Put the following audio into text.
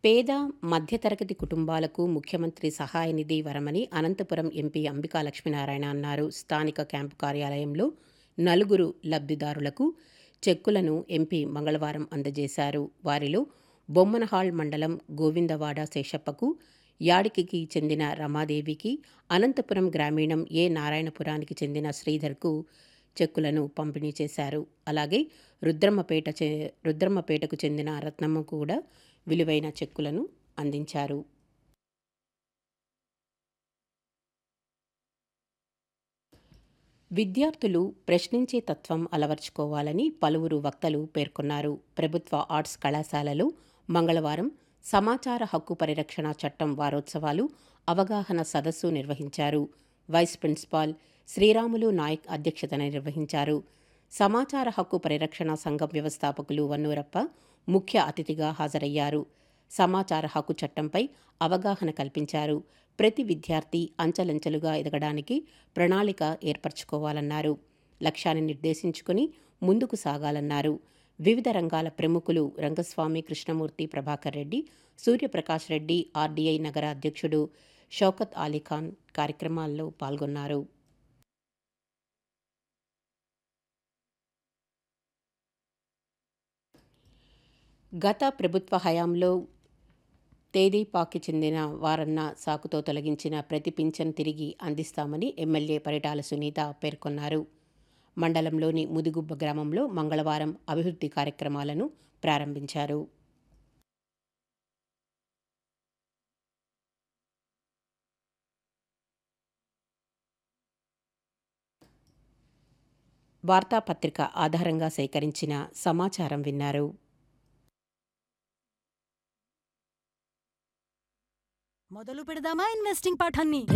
పేద మధ్యతరగతి కుటుంబాలకు ముఖ్యమంత్రి సహాయ నిధి వరమని అనంతపురం ఎంపీ అంబికా లక్ష్మీనారాయణ అన్నారు స్థానిక క్యాంపు కార్యాలయంలో నలుగురు లబ్ధిదారులకు చెక్కులను ఎంపీ మంగళవారం అందజేశారు వారిలో బొమ్మనహాళ్ మండలం గోవిందవాడ శేషప్పకు యాడికికి చెందిన రమాదేవికి అనంతపురం గ్రామీణం ఏ నారాయణపురానికి చెందిన శ్రీధర్కు చెక్కులను పంపిణీ చేశారు అలాగే రుద్రమ్మపేట చె రుద్రమ్మపేటకు చెందిన రత్నమ్మకు కూడా విలువైన చెక్కులను అందించారు విద్యార్థులు ప్రశ్నించే తత్వం అలవర్చుకోవాలని పలువురు వక్తలు పేర్కొన్నారు ప్రభుత్వ ఆర్ట్స్ కళాశాలలో మంగళవారం సమాచార హక్కు పరిరక్షణ చట్టం వారోత్సవాలు అవగాహన సదస్సు నిర్వహించారు వైస్ ప్రిన్సిపాల్ శ్రీరాములు నాయక్ అధ్యక్షతన నిర్వహించారు సమాచార హక్కు పరిరక్షణ సంఘం వ్యవస్థాపకులు వన్నూరప్ప ముఖ్య అతిథిగా హాజరయ్యారు సమాచార హక్కు చట్టంపై అవగాహన కల్పించారు ప్రతి విద్యార్థి అంచెలంచెలుగా ఎదగడానికి ప్రణాళిక ఏర్పరచుకోవాలన్నారు లక్ష్యాన్ని నిర్దేశించుకుని ముందుకు సాగాలన్నారు వివిధ రంగాల ప్రముఖులు రంగస్వామి కృష్ణమూర్తి ప్రభాకర్ రెడ్డి సూర్యప్రకాష్ రెడ్డి ఆర్డీఐ నగర అధ్యక్షుడు షౌకత్ అలీఖాన్ కార్యక్రమాల్లో పాల్గొన్నారు గత ప్రభుత్వ హయాంలో తేదీపాకి చెందిన వారన్న సాకుతో తొలగించిన ప్రతి పింఛన్ తిరిగి అందిస్తామని ఎమ్మెల్యే పరిటాల సునీత పేర్కొన్నారు మండలంలోని ముదిగుబ్బ గ్రామంలో మంగళవారం అభివృద్ధి కార్యక్రమాలను ప్రారంభించారు వార్తాపత్రిక ఆధారంగా సేకరించిన సమాచారం విన్నారు మొదలు పెడదామా ఇన్వెస్టింగ్ పాఠాన్ని